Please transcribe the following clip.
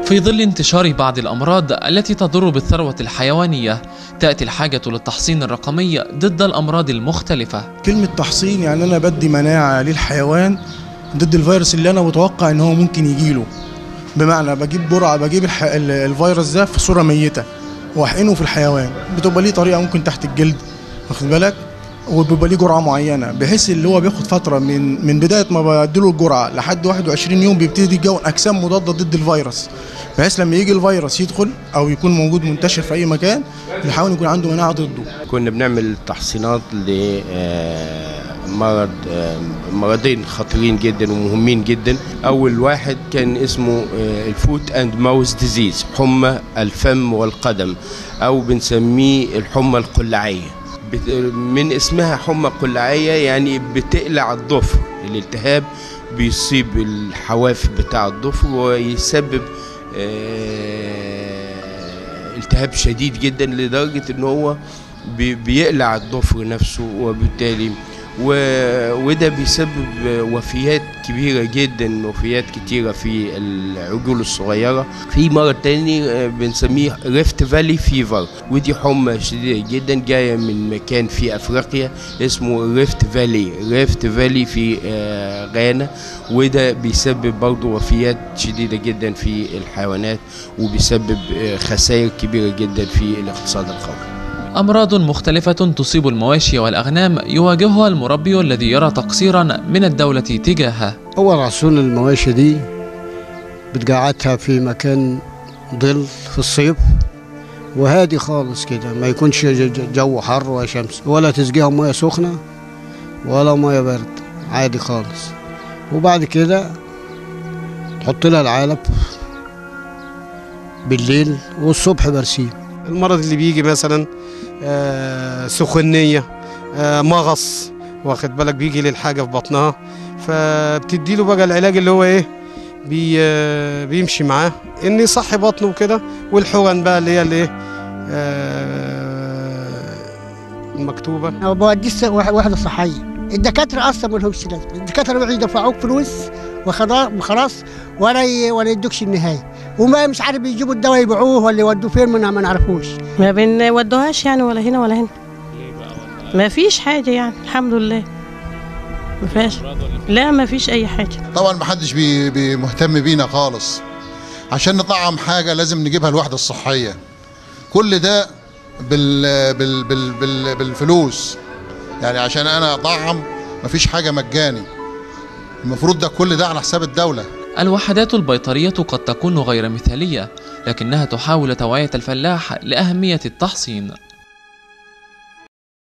في ظل انتشار بعض الأمراض التي تضر بالثروة الحيوانية تأتي الحاجة للتحصين الرقمي ضد الأمراض المختلفة كلمة تحصين يعني أنا بدي مناعة للحيوان ضد الفيروس اللي أنا متوقع إن هو ممكن يجيله بمعنى بجيب جرعة بجيب الح... ال- الفيروس ده في صورة ميتة وأحقنه في الحيوان بتبقى ليه طريقة ممكن تحت الجلد واخد بالك وبيبقى ليه جرعة معينة بحيث اللي هو بياخد فترة من من بداية ما بديله الجرعة لحد 21 يوم بيبتدي يكون أجسام مضادة ضد الفيروس بحيث لما يجي الفيروس يدخل أو يكون موجود منتشر في أي مكان بيحاول يكون عنده مناعة ضده كنا بنعمل تحصينات لمرض مرضين خطيرين جدا ومهمين جدا اول واحد كان اسمه آه، الفوت اند ماوس ديزيز حمى الفم والقدم او بنسميه الحمى القلعيه بت- من اسمها حمى قلعيه يعني بتقلع الضفر الالتهاب بيصيب الحواف بتاع الضفر ويسبب آه، التهاب شديد جدا لدرجة ان هو بي- بيقلع الضفر نفسه وبالتالي و- وده بيسبب وفيات كبيرة جدا وفيات كتيرة في العجول الصغيرة في مرض تاني آه، بنسميه ريفت فالي فيفر ودي حمى شديدة جدا جاية من مكان في أفريقيا اسمه ريفت فالي ريفت فالي في آه، غانا وده بيسبب برضه وفيات شديدة جدا في الحيوانات وبيسبب آه، خسائر كبيرة جدا في الاقتصاد القومي أمراض مختلفة تصيب المواشي والأغنام يواجهها المربي الذي يرى تقصيرا من الدولة تجاهه أول عصون المواشي دي بتقعدها في مكان ظل في الصيف وهادي خالص كده ما يكونش ج- ج- جو حر ولا شمس ولا تسقيها ميه سخنة ولا ميه برد عادي خالص وبعد كده تحط لها العلب بالليل والصبح برسيم المرض اللي بيجي مثلا آه، سخونية آه، مغص واخد بالك بيجي للحاجة في بطنها فبتدي له بقى العلاج اللي هو ايه بي آه، بيمشي معاه ان يصحي بطنه وكده والحقن بقى اللي هي الايه آه، المكتوبة ما بوديش وحده صحيه الدكاتره اصلا ما لهمش لازمه الدكاتره بيقعدوا يدفعوك فلوس وخلاص وخلاص ولا ي- ولا يدوكش النهايه وما مش عارف يجيبوا الدواء يبيعوه ولا يودوه فين ما ما نعرفوش ما بنودوهاش يعني ولا هنا ولا هنا ما فيش حاجة يعني الحمد لله ما فيهاش لا ما فيش أي حاجة طبعا ما حدش بي بي مهتم بينا خالص عشان نطعم حاجه لازم نجيبها الوحده الصحيه كل ده بال بال بال بال بالفلوس يعني عشان انا اطعم مفيش حاجه مجاني المفروض ده كل ده على حساب الدوله الوحدات البيطرية قد تكون غير مثالية لكنها تحاول توعية الفلاح لأهمية التحصين